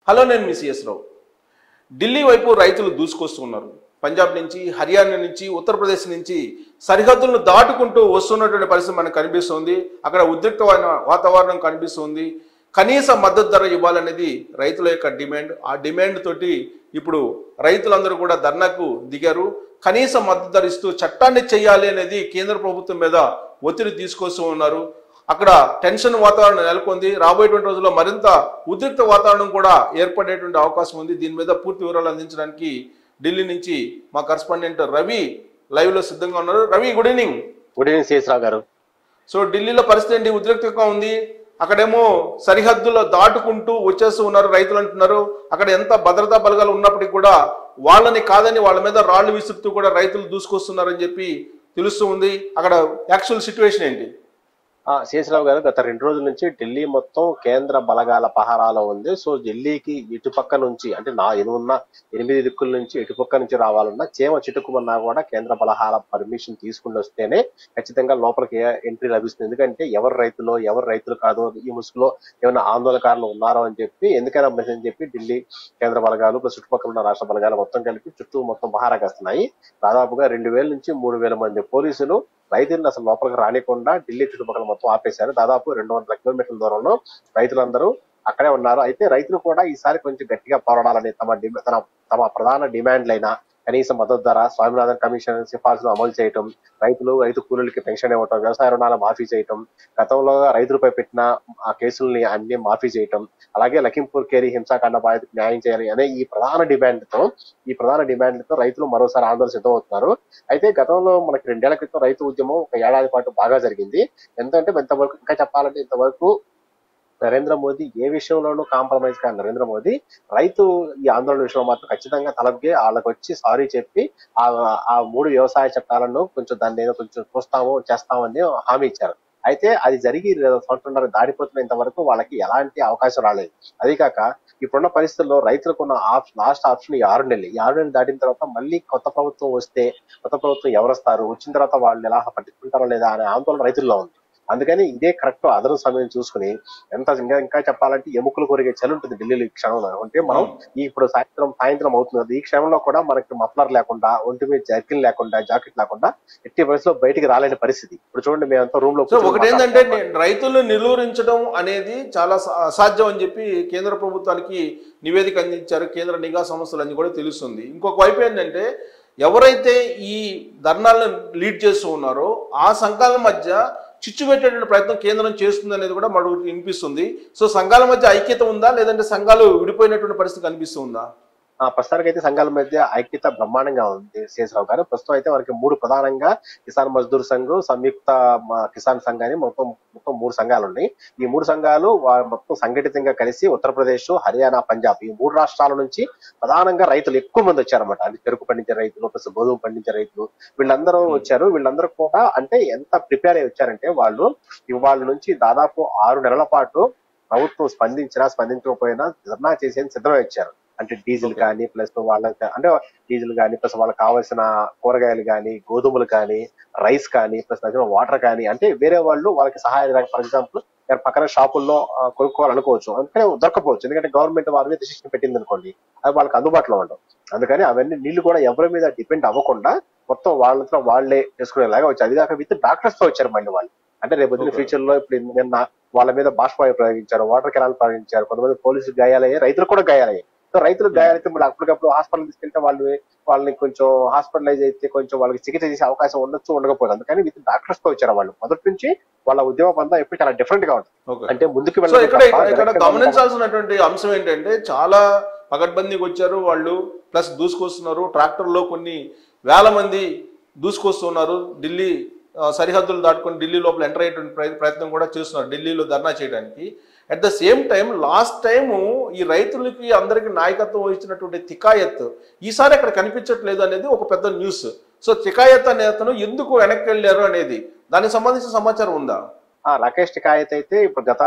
Hello నేను మీ CS రావు ఢిల్లీ వైపు రైతులు దూసుకొస్తున్నారు పంజాబ్ నుంచి హర్యానా నుంచి ఉత్తరప్రదేశ్ నుంచి సరిహద్దులను దాటుకుంటూ వస్తున్నటువంటి పరిస్థితి మనకు కనిపిస్తుంది అక్కడ ఉద్రిక్తమైన వాతావరణం కనిపిస్తుంది కనీస మద్దతు ధర ఇవ్వాలనేది రైతుల యొక్క డిమాండ్ ఆ డిమాండ్ తోటి ఇప్పుడు రైతులందరూ కూడా ధర్నాకు దిగారు కనీస మద్దతు ధర ఇస్తూ చట్టాన్ని చేయాలి అనేది కేంద్ర ప్రభుత్వం మీద ఒత్తిడి తీసుకొస్తూ ఉన్నారు అక్కడ టెన్షన్ వాతావరణం నెలకొంది రాబోయేటువంటి రోజుల్లో మరింత ఉద్రిక్త వాతావరణం కూడా ఏర్పడేటువంటి అవకాశం ఉంది దీని మీద పూర్తి వివరాలు అందించడానికి ఢిల్లీ నుంచి మా కరస్పాండెంట్ రవి లైవ్ లో సిద్ధంగా ఉన్నారు Ravi good evening good evening Sesharao గారు సో ఢిల్లీలో పరిస్థితి ఏంటి ఉద్రిక్తంగా ఉంది అక్కడేమో సరిహద్దులో దాటుకుంటూ వచ్చేస్తూ ఉన్నారు రైతులు అంటున్నారు అక్కడ ఎంత భద్రతా బలగాలు ఉన్నప్పటికీ కూడా వాళ్ళని కాదని వాళ్ళ మీద రాళ్లు విసురుతూ కూడా రైతులు దూసుకొస్తున్నారని చెప్పి తెలుస్తూ ఉంది అక్కడ యాక్చువల్ సిచ్యువేషన్ ఏంటి ఆ, శేషరావు గారు గత రెండు రోజుల నుంచి ఢిల్లీ మొత్తం కేంద్ర బలగాల పహారాలో ఉంది సో ఢిల్లీకి ఇటుపక్క నుంచి అంటే నా ఎనున్న ఎనిమిది దిక్కుల నుంచి ఇటుపక్క నుంచి రావాలన్నా చేమ చిటుకుమన్నా కూడా కేంద్ర బలహాల పర్మిషన్ తీసుకుని వస్తేనే ఖచ్చితంగా లోపలికి ఎంట్రీ లభిస్తుంది ఎందుకంటే ఎవరు రైతులో ఎవరు రైతులు కాదు ఈ ముసుగులో ఏమైనా ఆందోళనకారులు ఉన్నారో అని చెప్పి ఎందుకైనా అని చెప్పి ఢిల్లీ కేంద్ర బలగాలు ప్లస్ చుట్టుపక్కల ఉన్న రాష్ట్ర బలగాలు మొత్తం కలిపి చుట్టూ మొత్తం పహారా కాస్తున్నాయి దాదాపుగా రెండు వేల నుంచి మూడు వేల మంది పోలీసులు రైతులను అసలు లోపలికి రానికుండా ఢిల్లీ చుట్టుపక్కల మొత్తం ఆపేశారు దాదాపు రెండు వందల కిలోమీటర్ల దూరంలో రైతులందరూ అక్కడే ఉన్నారు అయితే రైతులు కూడా ఈసారి కొంచెం గట్టిగా పోరాడాలని తమ డిమ- తన తమ ప్రధాన డిమాండ్లైన కనీస మద్దతు ధర స్వామినాథన్ కమిషన్ సిఫార్సులు అమలు చేయటం రైతులు రైతు కూలీలకి పెన్షన్ ఇవ్వటం వ్యవసాయ రుణాలు మాఫీ చేయటం గతంలో రైతులపై పెట్టిన ఆ కేసుల్ని అన్ని మాఫీ చేయటం అలాగే లఖింపూర్ కేరీ హింసాకాండ బాధితులకు న్యాయం చేయాలి అనే ఈ ప్రధాన డిమాండ్ తో ఈ ప్రధాన డిమాండ్లతో రైతులు మరోసారి ఆందోళన సిద్ధమవుతున్నారు అయితే గతంలో మనకి రెండేళ్ల క్రితం రైతు ఉద్యమం ఒక ఏడాది పాటు బాగా జరిగింది ఎంతంటే ఇంతవరకు ఇంకా చెప్పాలంటే ఇంతవరకు నరేంద్ర మోదీ ఏ విషయంలోనూ కాంప్రమైజ్ కాని నరేంద్ర మోదీ రైతు ఈ ఆందోళన విషయంలో మాత్రం ఖచ్చితంగా తలగ్గే వాళ్ళకి వచ్చి సారీ చెప్పి ఆ ఆ మూడు వ్యవసాయ చట్టాలను కొంచెం దాన్ని ఏదో కొంచెం చూస్తాము చేస్తామని హామీ ఇచ్చారు అయితే అది జరిగి సంవత్సరంన్నర దాడిపోతున్నంత వరకు వాళ్ళకి ఎలాంటి అవకాశం రాలేదు అదే కాక ఇప్పుడున్న పరిస్థితుల్లో రైతులకు ఉన్న ఆప్షన్ లాస్ట్ ఆప్షన్ ఈ ఆరు నెలలు ఈ ఆరు నెలలు దాటిన తర్వాత మళ్ళీ కొత్త ప్రభుత్వం వస్తే కొత్త ప్రభుత్వం ఎవరు వస్తారు వచ్చిన తర్వాత వాళ్ళు ఎలా పట్టించుకుంటారో లేదా అనే ఆందోళన రైతుల్లో ఉంది అందుకని ఇదే కరెక్ట్ అదనం సమయం చూసుకుని ఎంత ఇంకా ఇంకా చెప్పాలంటే ఎముకలు కొరిగే చలి ఉంటుంది ఢిల్లీలో ఈ క్షణంలో అంటే మనం ఈ ఇప్పుడు సాయంత్రం సాయంత్రం అవుతుంది కదా, ఈ క్షణంలో కూడా మనకి మఫ్లర్ లేకుండా ఒంటి మీద జర్కిన్ లేకుండా జాకెట్ లేకుండా ఎట్టి పరిస్థితిలో బయటికి రాలేని పరిస్థితి ఇప్పుడు చూడండి మేమంతా రూమ్ లో సో కూర్చొని ఒకటి ఏంటంటే మాట్లాడుతున్నాం. రైతులను నిలువరించడం అనేది చాలా స- అసాధ్యం అని చెప్పి కేంద్ర ప్రభుత్వానికి నివేదిక అందించారు కేంద్ర నిఘా సంస్థలు అని కూడా తెలుస్తుంది ఇంకొక వైపు ఏంటంటే ఎవరైతే ఈ ధర్నాలను లీడ్ చేస్తూ ఉన్నారో ఆ సంఘాల మధ్య చిచ్చు పెట్టేటువంటి ప్రయత్నం కేంద్రం చేస్తుంది అనేది కూడా మనకు వినిపిస్తుంది సో సంఘాల మధ్య ఐక్యత ఉందా లేదంటే సంఘాలు విడిపోయినటువంటి పరిస్థితి కనిపిస్తుందా ఆ ప్రస్తుతానికి అయితే సంఘాల మధ్య ఐక్యత బ్రహ్మాండంగా ఉంది శేషరావు గారు ప్రస్తుతం అయితే మనకి మూడు ప్రధానంగా కిసాన్ మజ్దూర్ సంఘ్ సంయుక్త మ, కిసాన్ సంఘ్ అని మొత్తం మొత్తం మూడు సంఘాలు ఉన్నాయి ఈ మూడు సంఘాలు వా- మొత్తం సంఘటితంగా కలిసి ఉత్తరప్రదేశ్ హర్యానా పంజాబ్ ఈ మూడు రాష్ట్రాల నుంచి ప్రధానంగా రైతులు ఎక్కువ మంది వచ్చారన్నమాట అంటే చెరుకు పండించే రైతులు ప్లస్ గోధుమ పండించే రైతులు వీళ్ళందరూ వచ్చారు వీళ్ళందరూ కూడా అంటే ఎంత ప్రిపేర్ అయి వచ్చారంటే వాళ్ళు ఇవాళ నుంచి దాదాపు ఆరు నెలల పాటు ప్రభుత్వం స్పందించినా స్పందించకపోయినా ధర్నా చేసేందుకు సిద్ధమై వచ్చారు అంటే డీజిల్ Okay. కానీ ప్లస్ వాళ్ళకి అంటే డీజిల్ కానీ ప్లస్ వాళ్ళకి కావాల్సిన కూరగాయలు కానీ గోధుమలు కానీ రైస్ కానీ ప్లస్ దగ్గర వాటర్ కానీ అంటే వేరే వాళ్ళు వాళ్ళకి సహాయం ఫర్ ఎగ్జాంపుల్ పక్కన షాపుల్లో ఆ, కొనుక్కోవాలనుకోవచ్చు అందుకని దొరకపోవచ్చు ఎందుకంటే గవర్నమెంట్ వారి మీద డిసిషన్ పెట్టింది అనుకోండి అది వాళ్ళకి అందుబాటులో ఉండవు అందుకని అవన్నీ నీళ్లు కూడా ఎవరి మీద డిపెండ్ అవ్వకుండా మొత్తం వాళ్ళతో వాళ్ళే చేసుకునేలాగా వచ్చారు అది కాక విత్ డాక్టర్స్ తో వచ్చారు మళ్ళీ వాళ్ళు అంటే రేపు Okay. ఫ్యూచర్ లో ఇప్పుడు నిన్న వాళ్ళ మీద బాష్పాయ ప్రయోగించారు వాటర్ కెనాల్ ప్రయోగించారు కొంతమంది పోలీసులు గాయాలయ్యాయి రైతులు కూడా గాయాలయ్యాయి సో రైతులు గాయాలైతే మళ్ళీ అప్పటికప్పుడు హాస్పిటల్ తీసుకెళ్తే వాళ్ళు వాళ్ళని కొంచెం హాస్పిటలైజ్ అయితే కొంచెం వాళ్ళకి చికిత్స చేసే అవకాశం ఉండొచ్చు ఉండకపోదు అందుకని విత్ డాక్టర్స్ తో వచ్చారు వాళ్ళు మొదటి నుంచి వాళ్ళ ఉద్యమం అంతా ఎప్పుడు చాలా డిఫరెంట్ గా ఉంటుంది ఓకే అంటే ముందుకు సో వెళ్ళడం ఇక్కడ తప్ప ఇక్కడ direct గా గమనించాల్సినటువంటి అంశం ఏంటంటే చాలా పగడ్బందీకి వచ్చారు వాళ్ళు ప్లస్ దూసుకొస్తున్నారు ట్రాక్టర్లో కొన్ని వేల మంది దూసుకొస్తున్నారు ఢిల్లీ ఆ, సరిహద్దులు దాటుకొని ఢిల్లీ లోపల ఎంటర్ అయ్యేటువంటి ప్రయ- ప్రయత్నం కూడా చేస్తున్నారు ఢిల్లీలో ధర్నా చేయడానికి at the same time last time ఈ రైతులకి అందరికి నాయకత్వం వహించినటువంటి తికాయత్ ఈసారి అక్కడ కనిపించట్లేదు అనేది ఒక పెద్ద న్యూస్ సో తికాయత్ అనే అతను ఎందుకు వెనక్కి వెళ్ళారు అనేది దానికి సంబంధించిన సమాచారం ఉందా ఆ రాకేష్ టికాయత్ అయితే ఇప్పుడు గత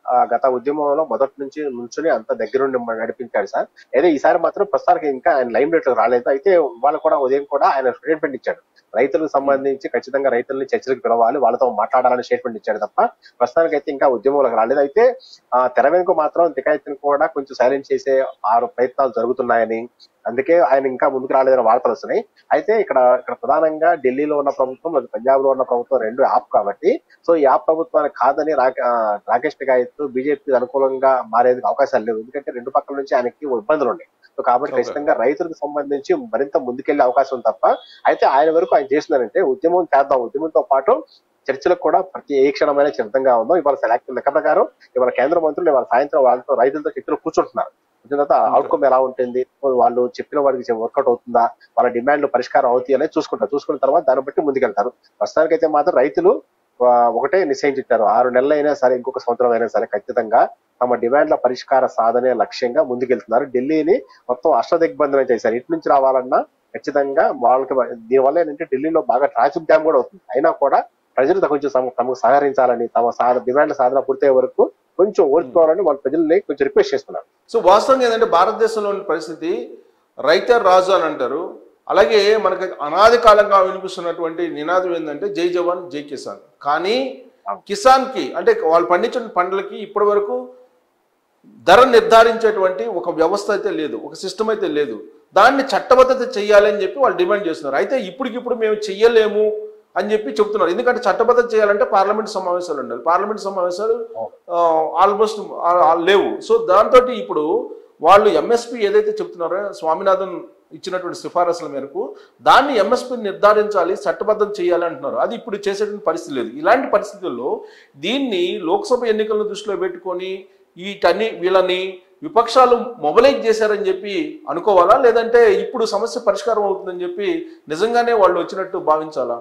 ఆ, గత ఉద్యమంలో మొదటి నుంచి నుంచుని అంత దగ్గరుండి నడిపించాడు సార్ అయితే ఈసారి మాత్రం ప్రస్తుతానికి ఇంకా ఆయన లైమ్ లైట్ రాలేదు అయితే వాళ్ళు కూడా ఉదయం కూడా ఆయన స్టేట్మెంట్ ఇచ్చాడు రైతులకు సంబంధించి ఖచ్చితంగా రైతుల్ని చర్చలకు పిలవాలి వాళ్ళతో మాట్లాడాలని స్టేట్మెంట్ ఇచ్చాడు తప్ప ప్రస్తుతానికి అయితే ఇంకా ఉద్యమంలోకి రాలేదు అయితే ఆ తెర వెనుక మాత్రం తికాయత్ని కూడా కొంచెం సైలెంట్ చేసే ఆరు ప్రయత్నాలు జరుగుతున్నాయని అందుకే ఆయన ఇంకా ముందుకు రాలేదని వార్తలు వస్తున్నాయి అయితే ఇక్కడ ఇక్కడ ప్రధానంగా ఢిల్లీలో ఉన్న ప్రభుత్వం అది పంజాబ్ లో ఉన్న ప్రభుత్వం రెండు యాప్ కాబట్టి సో ఈ యాప్ ప్రభుత్వానికి కాదని రా- ఆ, రాకేష్ టికాయత్ బీజేపీ అనుకూలంగా మారేందుకు అవకాశాలు లేవు ఎందుకంటే రెండు పక్కల నుంచి ఆయనకి ఇబ్బందులు ఉన్నాయి సో కాబట్టి Okay. ఖచ్చితంగా రైతులకు సంబంధించి మరింత ముందుకెళ్లే అవకాశం ఉంది తప్ప అయితే ఆయన వరకు ఆయన చేస్తున్నారంటే ఉద్యమం చేద్దాం ఉద్యమంతో పాటు చర్చలకు కూడా ప్రతి ఏ క్షణమైన సిద్ధంగా ఉందో ఇవాళ సెలెక్ట్ లెక్క ప్రకారం ఇవాళ కేంద్ర మంత్రులు ఇవాళ సాయంత్రం వాళ్ళతో రైతులతో చర్చలు కూర్చుంటున్నారు వచ్చిన తర్వాత అవుట్కమ్ ఎలా ఉంటుంది వాళ్ళు చెప్పిన వాడికి వర్కౌట్ అవుతుందా వాళ్ళ డిమాండ్లు పరిష్కారం అవుతాయి అనేది చూసుకుంటారు చూసుకున్న తర్వాత దాన్ని బట్టి ముందుకెళ్తారు ప్రస్తుతానికైతే మాత్రం రైతులు ఆ, ఒకటే నిశ్చయించారు ఆరు నెలలు అయినా సరే ఇంకొక సంవత్సరం అయినా సరే ఖచ్చితంగా తమ డిమాండ్ల పరిష్కార సాధనే లక్ష్యంగా ముందుకెళ్తున్నారు ఢిల్లీని మొత్తం అష్టదిగ్బంధనం చేశారు ఇటు నుంచి రావాలన్నా ఖచ్చితంగా వాళ్ళకి దీనివల్ల ఏంటంటే ఢిల్లీలో బాగా ట్రాఫిక్ జామ్ కూడా అవుతుంది అయినా కూడా ప్రజలు కొంచెం తమ- తమకు సహకరించాలని తమ సాధ డిమాండ్ల సాధన పూర్తయ్యే వరకు కొంచెం ఓర్చుకోవాలని వాళ్ళ ప్రజల్ని కొంచెం రిక్వెస్ట్ చేస్తున్నారు సో వాస్తవంగా ఏంటంటే భారతదేశంలోని పరిస్థితి రైతే రాజు అని అంటారు అలాగే మనకి అనాది కాలంగా వినిపిస్తున్నటువంటి నినాదం ఏంటంటే జై జవాన్ జై కిసాన్ కానీ కిసాన్కి అంటే వాళ్ళు పండించిన పంటలకి ఇప్పటి వరకు ధర నిర్ధారించేటువంటి ఒక వ్యవస్థ అయితే లేదు ఒక సిస్టమ్ అయితే లేదు దాన్ని చట్టబద్ధత చేయాలని చెప్పి వాళ్ళు డిమాండ్ చేస్తున్నారు అయితే ఇప్పటికిప్పుడు మేము చెయ్యలేము అని చెప్పి చెప్తున్నారు ఎందుకంటే చట్టబద్ధత చేయాలంటే పార్లమెంట్ సమావేశాలు ఉండాలి పార్లమెంట్ సమావేశాలు ఆల్మోస్ట్ లేవు సో దాంతో ఇప్పుడు వాళ్ళు ఎంఎస్పి ఏదైతే చెప్తున్నారో స్వామినాథన్ ఇచ్చినటువంటి సిఫారసుల మేరకు దాన్ని ఎంఎస్పి నిర్ధారించాలి చట్టబద్ధం చేయాలి అంటున్నారు అది ఇప్పుడు చేసేటువంటి పరిస్థితి లేదు ఇలాంటి పరిస్థితుల్లో దీన్ని లోక్సభ ఎన్నికలను దృష్టిలో పెట్టుకొని వీటన్ని వీళ్ళని విపక్షాలు మొబలైజ్ చేశారని చెప్పి అనుకోవాలా లేదంటే ఇప్పుడు సమస్య పరిష్కారం అవుతుందని చెప్పి నిజంగానే వాళ్ళు వచ్చినట్టు భావించాలా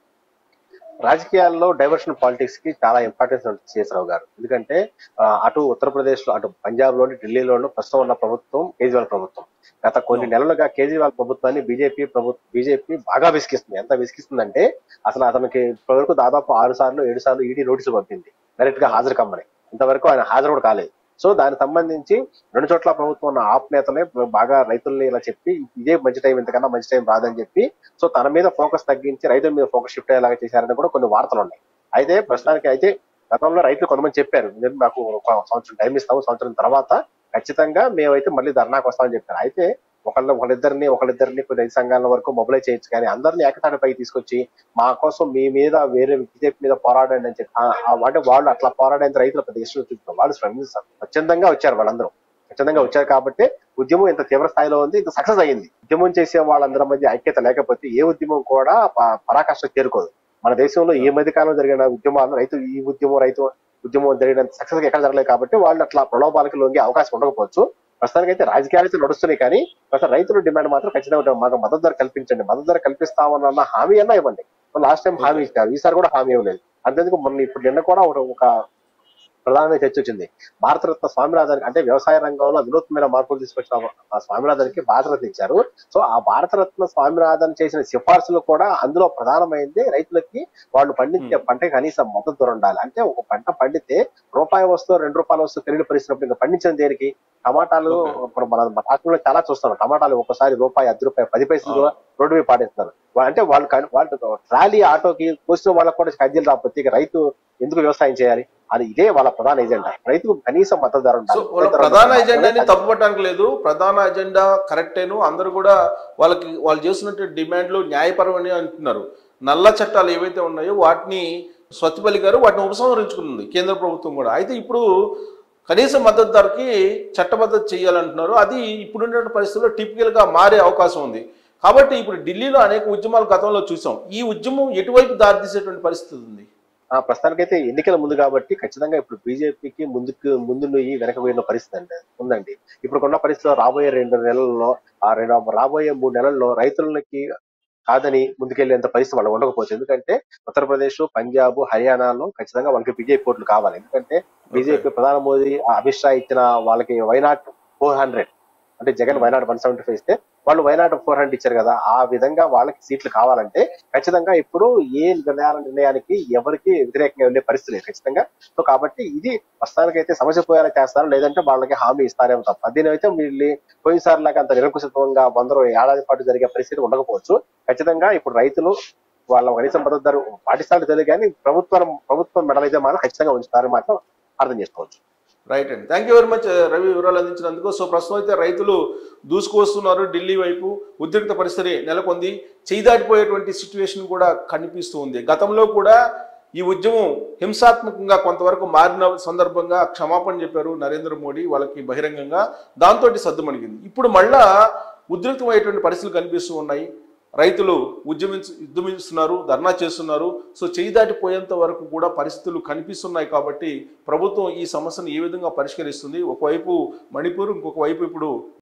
రాజకీయాల్లో డైవర్షన్ పాలిటిక్స్ కి చాలా ఇంపార్టెన్స్ ఉంటుంది శేషరావు గారు ఎందుకంటే ఆ, అటు ఉత్తరప్రదేశ్ లో అటు పంజాబ్ లోని ఢిల్లీలోను ప్రస్తుతం ఉన్న ప్రభుత్వం కేజ్రీవాల్ ప్రభుత్వం గత కొన్ని నెలలుగా కేజ్రీవాల్ ప్రభుత్వాన్ని బీజేపీ ప్రభుత్వం బీజేపీ బాగా విసిగిస్తుంది ఎంత విసిగిస్తుందంటే అసలు అతనికి ఇప్పటివరకు దాదాపు ఆరు సార్లు ఏడు సార్లు ఈడీ నోటీసులు పంపింది డైరెక్ట్ గా హాజరు కమ్మని ఇంతవరకు ఆయన హాజరు కూడా కాలేదు సో దానికి సంబంధించి రెండు చోట్ల ప్రభుత్వం ఉన్న ఆప్ నేతలే బాగా రైతుల్ని ఇలా చెప్పి ఇదే మంచి టైం ఇంతకన్నా మంచి టైం రాదని చెప్పి సో తన మీద ఫోకస్ తగ్గించి రైతుల మీద ఫోకస్ షిఫ్ట్ అయ్యేలాగా చేశారని కూడా కొన్ని వార్తలు ఉన్నాయి అయితే ప్రస్తుతానికి అయితే గతంలో రైతులు కొంతమంది చెప్పారు "మేము మాకు ఒక సంవత్సరం టైం ఇస్తాము సంవత్సరం తర్వాత ఖచ్చితంగా మేమైతే మళ్ళీ ధర్నాకు వస్తామని చెప్పారు అయితే ఒకళ్ళ ఒకళ్ళిద్దరిని ఒకళ్ళిద్దరిని కొన్ని రైతు సంఘాల వరకు మొబిలైజ్ చేయొచ్చు కానీ అందరినీ ఏకతాటిపై తీసుకొచ్చి మా కోసం మీ మీద వేరే బీజేపీ మీద పోరాడండి అని చెప్పి ఆ- ఆ- అంటే వాళ్ళు అట్లా పోరాడేంత రైతులు పెద్ద ఇష్టం చూపుతారు వాళ్ళు స్వయం- స్వచ్ఛందంగా వచ్చారు వాళ్ళందరూ స్వచ్ఛందంగా వచ్చారు కాబట్టి ఉద్యమం ఇంత తీవ్ర స్థాయిలో ఉంది ఇంత సక్సెస్ అయ్యింది ఉద్యమం చేసే వాళ్ళందరి మధ్య ఐక్యత లేకపోతే ఏ ఉద్యమం కూడా ప- పరాకాష్ట చేరుకోదు మన దేశంలో ఈ మధ్య కాలంలో జరిగిన ఉద్యమాలు రైతు ఈ ఉద్యమం రైతు ఉద్యమం జరిగిన సక్సెస్ ఎక్కడ జరగలేదు కాబట్టి వాళ్ళు అట్లా ప్రలోభాలకు లొంగే అవకాశం ఉండకపోవచ్చు ప్రస్తుతానికి అయితే రాజకీయాలు అయితే నడుస్తున్నాయి కానీ ప్రస్తుతం రైతుల డిమాండ్ మాత్రం ఖచ్చితంగా ఉంటుంది. మాకు మద్దతు ధర కల్పించండి మద్దతు ధర కల్పిస్తామన్న హామీ అన్నా ఇవ్వండి లాస్ట్ టైం హామీ ఇచ్చారు ఈసారి కూడా హామీ ఇవ్వలేదు అంతేందుకు మొన్న ఇప్పుడు నిన్న కూడా ఒక ఒక ప్రధానమైన చర్చ వచ్చింది భారతరత్న స్వామినాథన్ అంటే వ్యవసాయ రంగంలో వినూత్నమైన మార్పులు తీసుకొచ్చిన ఆ స్వామినాథన్కి భారతరత్న ఇచ్చారు సో ఆ భారతరత్న స్వామినాథన్ చేసిన సిఫార్సులు కూడా అందులో ప్రధానమైంది రైతులకి వాళ్ళు పండించే పంటకి కనీసం మద్దతు ధర ఉండాలి అంటే ఒక పంట పండితే రూపాయి వస్తువు రెండు రూపాయల వస్తువు తెలియని పరిస్థితి ఇంకా పండించిన దేనికి టమాటాలు Okay. ఇప్పుడు మన మన రాష్ట్రంలో చాలా చూస్తున్నాం టమాటాలు ఒకసారి రూపాయి అర్ధ రూపాయి పది పైసలు కూడా రోడ్డు మీద పాడేస్తున్నారు వా- అంటే వాళ్ళు కన్- వాళ్ళు ట్రాలీ ఆటోకి కోసిన వాళ్ళకి కూడా కజ్జీలు రాకపోతే ఇక రైతు ఎందుకు వ్యవసాయం చేయాలి అది ఇదే వాళ్ళ ప్రధాన ఎజెండా రైతుకు కనీసం మద్దతు ధర సో ఉండాలి వాళ్ళ ప్రధాన ఎజెండాని తప్పుపట్టడానికి లేదు ప్రధాన ఎజెండా కరెక్టేను అందరూ కూడా వాళ్ళకి వాళ్ళు చేస్తున్నట్టు డిమాండ్లు న్యాయపరమని అంటున్నారు నల్ల చట్టాలు ఏవైతే ఉన్నాయో వాటిని స్వచ్ఛపల్లి గారు వాటిని ఉపసంహరించుకుంది కేంద్ర ప్రభుత్వం కూడా అయితే ఇప్పుడు కనీస మద్దతు ధరకి చట్టబద్ధత చేయాలంటున్నారు అది ఇప్పుడున్న పరిస్థితుల్లో typical గా మారే అవకాశం ఉంది కాబట్టి ఇప్పుడు ఢిల్లీలో అనేక ఉద్యమాలు గతంలో చూసాం ఈ ఉద్యమం ఎటువైపు దారితీసేటువంటి పరిస్థితి ఉంది ఆ ప్రస్తుతానికైతే ఎన్నికల ముందు కాబట్టి ఖచ్చితంగా ఇప్పుడు బీజేపీకి ముందుకు ముందు నుయ్యి వెనక పోయిన పరిస్థితి అండి ఉందండి ఇప్పుడు ఉన్న పరిస్థితిలో రాబోయే రెండు నెలల్లో ఆ రెండు రాబోయే మూడు నెలల్లో రైతులకి కాదని ముందుకెళ్లేంత పరిస్థితి వాళ్ళు ఉండకపోవచ్చు ఎందుకంటే ఉత్తరప్రదేశ్ పంజాబ్ హర్యానాలో ఖచ్చితంగా వాళ్ళకి బీజేపీ ఓట్లు కావాలి ఎందుకంటే బీజేపీ ప్రధాని మోదీ ఆ అమిత్ షా ఇచ్చిన వాళ్ళకి వైనాట్ ఫోర్ హండ్రెడ్ అంటే Jagan why not one seventy five ఇస్తే వాళ్ళు వైనాడు ఫోర్ హండ్రెడ్ ఇచ్చారు కదా ఆ విధంగా వాళ్ళకి సీట్లు కావాలంటే ఖచ్చితంగా ఇప్పుడు ఏ నిర్ణయాల నిర్ణయానికి ఎవరికి వ్యతిరేకంగా వెళ్ళే పరిస్థితి లేదు ఖచ్చితంగా సో కాబట్టి ఇది ప్రస్తుతానికి అయితే సమస్య పోయేలా చేస్తారు లేదంటే వాళ్ళకి హామీ ఇస్తారేమో తప్ప దీనైతే వీళ్ళు పోయినసారి లాగా అంత నిరంకుశత్వంగా వందరూ ఏడాది పాటు జరిగే పరిస్థితి ఉండకపోవచ్చు ఖచ్చితంగా ఇప్పుడు రైతులు వాళ్ళ కనీసం మద్దతు ధర పాటిస్తారో తెలియదు కానీ ప్రభుత్వం ప్రభుత్వం మెడలైతే మాత్రం ఖచ్చితంగా ఉంచుతారని మాత్రం అర్థం చేసుకోవచ్చు రైట్ అండి thank you very much Ravi వివరాలు అందించినందుకు సో ప్రస్తుతం అయితే రైతులు దూసుకువస్తున్నారు ఢిల్లీ వైపు ఉద్రిక్త పరిస్థితి నెలకొంది చేయి దాటిపోయేటువంటి సిచ్యువేషన్ కూడా కనిపిస్తూ ఉంది గతంలో కూడా ఈ ఉద్యమం హింసాత్మకంగా కొంతవరకు మారిన సందర్భంగా క్షమాపణ చెప్పారు నరేంద్ర మోడీ వాళ్ళకి బహిరంగంగా దాంతో సద్దుమణిగింది ఇప్పుడు మళ్ళా ఉద్రిక్తమైనటువంటి పరిస్థితులు కనిపిస్తూ ఉన్నాయి రైతులు ఉద్యమించ ఉద్యమిస్తున్నారు ధర్నా చేస్తున్నారు సో చేయి దాటిపోయేంత వరకు కూడా పరిస్థితులు కనిపిస్తున్నాయి కాబట్టి ప్రభుత్వం ఈ సమస్యను ఏ విధంగా పరిష్కరిస్తుంది ఒకవైపు మణిపూర్ ఇంకొక వైపు ఇప్పుడు